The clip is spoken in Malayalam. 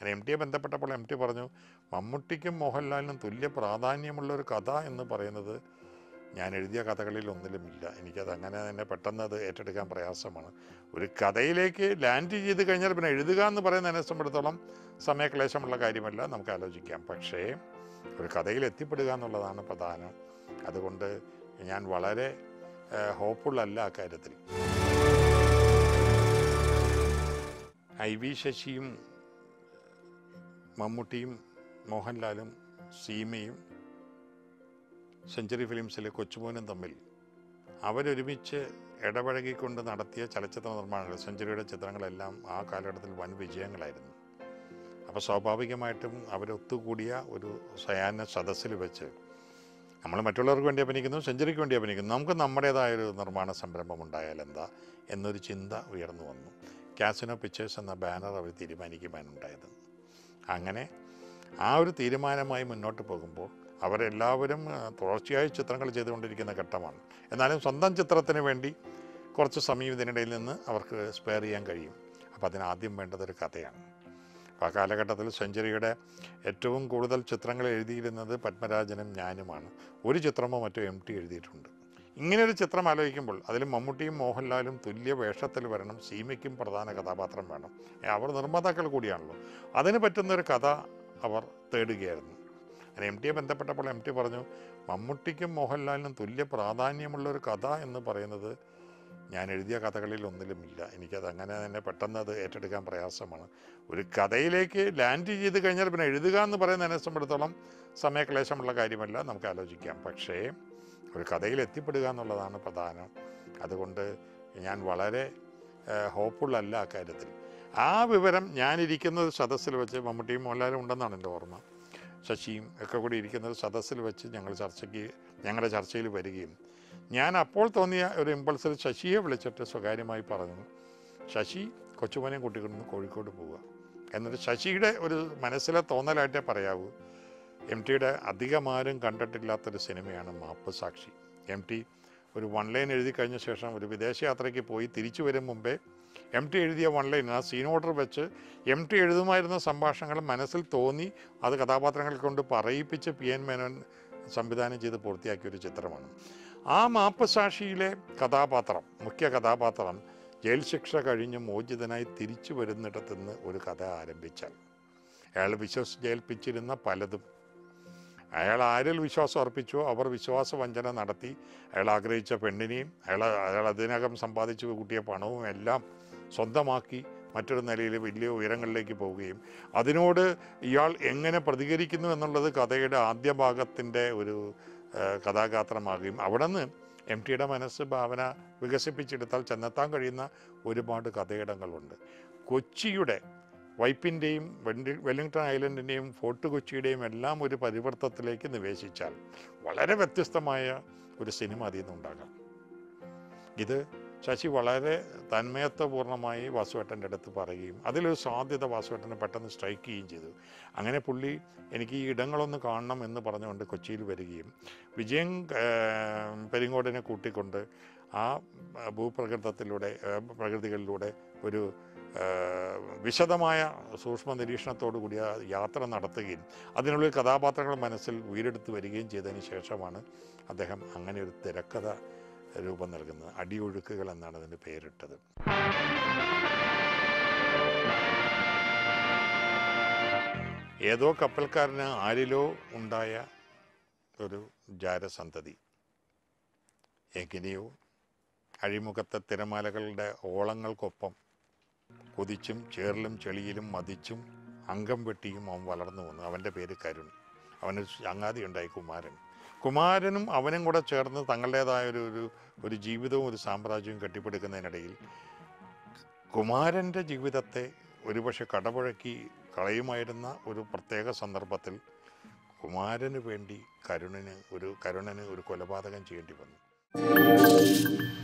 അങ്ങനെ എം ടിയെ ബന്ധപ്പെട്ടപ്പോൾ എം ടി പറഞ്ഞു മമ്മൂട്ടിക്കും മോഹൻലാലിനും തുല്യ പ്രാധാന്യമുള്ള ഒരു കഥ എന്ന് പറയുന്നത് ഞാൻ എഴുതിയ കഥകളിൽ ഒന്നിലുമില്ല എനിക്കത് അങ്ങനെ തന്നെ പെട്ടെന്ന് അത് ഏറ്റെടുക്കാൻ പ്രയാസമാണ് ഒരു കഥയിലേക്ക് ലാൻഡ് ചെയ്ത് കഴിഞ്ഞാൽ പിന്നെ എഴുതുക എന്ന് പറയുന്നതിനെ സംബന്ധിച്ചിടത്തോളം സമയക്ലേശമുള്ള കാര്യമല്ല നമുക്ക് ആലോചിക്കാം പക്ഷേ ഒരു കഥയിൽ എത്തിപ്പെടുക എന്നുള്ളതാണ് പ്രധാനം അതുകൊണ്ട് ഞാൻ വളരെ ഹോപ്പ്ഫുൾ അല്ല അക്കാര്യത്തിൽ ഐ വി ശശിയും മമ്മൂട്ടിയും മോഹൻലാലും സീമയും സെഞ്ചുറി ഫിലിംസിലെ കൊച്ചുമോനും തമ്മിൽ അവരൊരുമിച്ച് ഇടപഴകിക്കൊണ്ട് നടത്തിയ ചലച്ചിത്ര നിർമ്മാണങ്ങൾ സെഞ്ചുറിയുടെ ചിത്രങ്ങളെല്ലാം ആ കാലഘട്ടത്തിൽ വൻ വിജയങ്ങളായിരുന്നു അപ്പോൾ സ്വാഭാവികമായിട്ടും അവരൊത്തുകൂടിയ ഒരു സയാന സദസ്സിൽ വെച്ച് നമ്മൾ മറ്റുള്ളവർക്ക് വേണ്ടി അഭിനയിക്കുന്നു സെഞ്ചുറിക്ക് വേണ്ടി അഭിനയിക്കുന്നു നമുക്ക് നമ്മുടേതായൊരു നിർമ്മാണ സംരംഭം ഉണ്ടായാൽ എന്താ എന്നൊരു ചിന്ത ഉയർന്നു വന്നു കാസിനോ പിക്ചേഴ്സ് എന്ന ബാനർ അവർ തീരുമാനിക്കുവാനുണ്ടായത് അങ്ങനെ ആ ഒരു തീരുമാനമായി മുന്നോട്ട് പോകുമ്പോൾ അവരെല്ലാവരും ആ, തുടർച്ചയായി ചിത്രങ്ങൾ ചെയ്തുകൊണ്ടിരിക്കുന്ന ഘട്ടമാണ് എന്നാലും സ്വന്തം ചിത്രത്തിന് വേണ്ടി കുറച്ച് സമയം ഇതിനിടയിൽ നിന്ന് അവർക്ക് സ്പെയർ ചെയ്യാൻ കഴിയും അപ്പോൾ അതിന് ആദ്യം വേണ്ടത് ഒരു കഥയാണ് അപ്പോൾ ആ കാലഘട്ടത്തിൽ സെഞ്ചുറിയുടെ ഏറ്റവും കൂടുതൽ ചിത്രങ്ങൾ എഴുതിയിരുന്നത് പത്മരാജനും ഞാനുമാണ് ഒരു ചിത്രമോ മറ്റോ എം ടി എഴുതിയിട്ടുണ്ട് ഇങ്ങനെയൊരു ചിത്രം ആലോചിക്കുമ്പോൾ അതിൽ മമ്മൂട്ടിയും മോഹൻലാലും തുല്യ വേഷത്തിൽ വരണം സീമയ്ക്കും പ്രധാന കഥാപാത്രം വേണം ഏ, അവർ നിർമ്മാതാക്കൾ കൂടിയാണല്ലോ അതിന് പറ്റുന്നൊരു കഥ അവർ തേടുകയായിരുന്നു അങ്ങനെ എം ടിയെ ബന്ധപ്പെട്ടപ്പോൾ എം ടി പറഞ്ഞു മമ്മൂട്ടിക്കും മോഹൻലാലിനും തുല്യ പ്രാധാന്യമുള്ള ഒരു കഥ എന്ന് പറയുന്നത് ഞാൻ എഴുതിയ കഥകളിൽ ഒന്നിലുമില്ല എനിക്കത് അങ്ങനെ തന്നെ പെട്ടെന്ന് അത് ഏറ്റെടുക്കാൻ പ്രയാസമാണ് ഒരു കഥയിലേക്ക് ലാൻഡ് ചെയ്ത് കഴിഞ്ഞാൽ പിന്നെ എഴുതുക എന്ന് പറയുന്നതിനെ സംബന്ധിച്ചിടത്തോളം സമയക്ലേശമുള്ള കാര്യമല്ല നമുക്ക് ആലോചിക്കാം പക്ഷേ ഒരു കഥയിൽ എത്തിപ്പെടുക എന്നുള്ളതാണ് പ്രധാനം അതുകൊണ്ട് ഞാൻ വളരെ ഹോപ്പ്ഫുൾ അല്ല അക്കാര്യത്തിൽ ആ വിവരം ഞാനിരിക്കുന്ന ഒരു സദസ്സിൽ വെച്ച് മമ്മൂട്ടിയും മോഹൻലാലും ഉണ്ടെന്നാണ് എൻ്റെ ഓർമ്മ ശശിയും ഒക്കെ കൂടി ഇരിക്കുന്ന ഒരു സദസ്സിൽ വെച്ച് ഞങ്ങൾ ചർച്ചയ്ക്ക് ഞങ്ങളുടെ ചർച്ചയിൽ വരികയും ഞാൻ അപ്പോൾ തോന്നിയ ഒരു ഇമ്പൾസിൽ ശശിയെ വിളിച്ചിട്ട് സ്വകാര്യമായി പറഞ്ഞു ശശി കൊച്ചുമോനെയും കൂട്ടിക്കൊണ്ടു കോഴിക്കോട് പോവുക എന്നിട്ട് ശശിയുടെ ഒരു മനസ്സിലെ തോന്നലായിട്ടേ പറയാവൂ എം ടിയുടെ അധികമാരും കണ്ടിട്ടില്ലാത്തൊരു സിനിമയാണ് മാപ്പ് സാക്ഷി എം ടി ഒരു വൺ ലൈൻ എഴുതി കഴിഞ്ഞ ശേഷം ഒരു വിദേശയാത്രയ്ക്ക് പോയി തിരിച്ചു വരും മുമ്പേ എം ടി എഴുതിയ വൺ ലൈൻ ആ സീൻ ഓർഡർ വെച്ച് എം ടി എഴുതുമായിരുന്ന സംഭാഷണങ്ങൾ മനസ്സിൽ തോന്നി അത് കഥാപാത്രങ്ങൾ കൊണ്ട് പറയിപ്പിച്ച് പി എൻ മേനോൻ സംവിധാനം ചെയ്ത് പൂർത്തിയാക്കിയ ഒരു ചിത്രമാണ് ആ മാപ്പ് സാക്ഷിയിലെ കഥാപാത്രം മുഖ്യ കഥാപാത്രം ജയിൽ ശിക്ഷ കഴിഞ്ഞ് മോചിതനായി തിരിച്ചു വരുന്നിടത്ത് നിന്ന് ഒരു കഥ ആരംഭിച്ചാൽ അയാൾ വിശ്വസിച്ചേൽപ്പിച്ചിരുന്ന പലതും അയാൾ ആരിൽ വിശ്വാസം അർപ്പിച്ചോ അവർ വിശ്വാസവഞ്ചന നടത്തി അയാൾ ആഗ്രഹിച്ച പെണ്ണിനെയും അയാൾ അയാൾ അതിനകം സമ്പാദിച്ചു കൂട്ടിയ പണവും എല്ലാം സ്വന്തമാക്കി മറ്റൊരു നിലയിൽ വലിയ ഉയരങ്ങളിലേക്ക് പോവുകയും അതിനോട് ഇയാൾ എങ്ങനെ പ്രതികരിക്കുന്നു എന്നുള്ളത് കഥയുടെ ആദ്യ ഭാഗത്തിൻ്റെ ഒരു ആ, കഥാഗാത്രമാകുകയും അവിടെ നിന്ന് എം ടിയുടെ മനസ്സ് ഭാവന വികസിപ്പിച്ചെടുത്താൽ ചെന്നെത്താൻ കഴിയുന്ന ഒരുപാട് കഥയിടങ്ങളുണ്ട് കൊച്ചിയുടെ വൈപ്പിൻ്റെയും വെണ്ടി വെല്ലിംഗ്ടൺ ഐലൻഡിൻ്റെയും ഫോർട്ട് കൊച്ചിയുടെയും എല്ലാം ഒരു പരിവർത്തനത്തിലേക്ക് നിവേശിച്ചാൽ വളരെ വ്യത്യസ്തമായ ഒരു സിനിമ അതിൽ നിന്നുണ്ടാകാം ഇത് ശശി വളരെ തന്മയത്വപൂർണ്ണമായി വാസുവേട്ടൻ്റെ അടുത്ത് പറയുകയും അതിലൊരു സാധ്യത വാസുവേട്ടനെ പെട്ടെന്ന് സ്ട്രൈക്ക് ചെയ്യുകയും ചെയ്തു അങ്ങനെ പുള്ളി എനിക്ക് ഈ ഇടങ്ങളൊന്ന് കാണണം എന്ന് പറഞ്ഞുകൊണ്ട് കൊച്ചിയിൽ വരികയും വിജയൻ ഏർ, പെരിങ്ങോടിനെ കൂട്ടിക്കൊണ്ട് ആ ഭൂപ്രകൃതത്തിലൂടെ ഏർ, പ്രകൃതികളിലൂടെ ഒരു ഏർ, വിശദമായ സൂക്ഷ്മ നിരീക്ഷണത്തോടു കൂടി ആ യാത്ര നടത്തുകയും അതിനുള്ളിൽ കഥാപാത്രങ്ങൾ മനസ്സിൽ ഉയരെടുത്ത് വരികയും ചെയ്തതിന് ശേഷമാണ് അദ്ദേഹം അങ്ങനെ ഒരു തിരക്കഥ രൂപം നൽകുന്നത് അടിയൊഴുക്കുകൾ എന്നാണ് അതിന് പേരിട്ടത് ഏതോ കപ്പൽക്കാരന് ആരിലോ ഉണ്ടായ ഒരു ജാരസന്തതി എങ്ങനെയോ അഴിമുഖത്തെ തിരമാലകളുടെ ഓളങ്ങൾക്കൊപ്പം കുതിച്ചും ചേറിലും ചെളിയിലും മതിച്ചും അംഗം വെട്ടിയും അവൻ വളർന്നു വന്നു അവൻ്റെ പേര് കരുൺ അവനൊരു ചങ്ങാതി ഉണ്ടായി കുമാരൻ കുമാരനും അവനും കൂടെ ചേർന്ന് തങ്ങളുടേതായ ഒരു ഒരു ഒരു ജീവിതവും ഒരു സാമ്രാജ്യവും കെട്ടിപ്പടുക്കുന്നതിനിടയിൽ കുമാരൻ്റെ ജീവിതത്തെ ഒരുപക്ഷെ കടപുഴക്കി കളയുമായിരുന്ന ഒരു പ്രത്യേക സന്ദർഭത്തിൽ കുമാരന് വേണ്ടി കരുണന് ഒരു കരുണന് ഒരു കൊലപാതകം ചെയ്യേണ്ടി വന്നു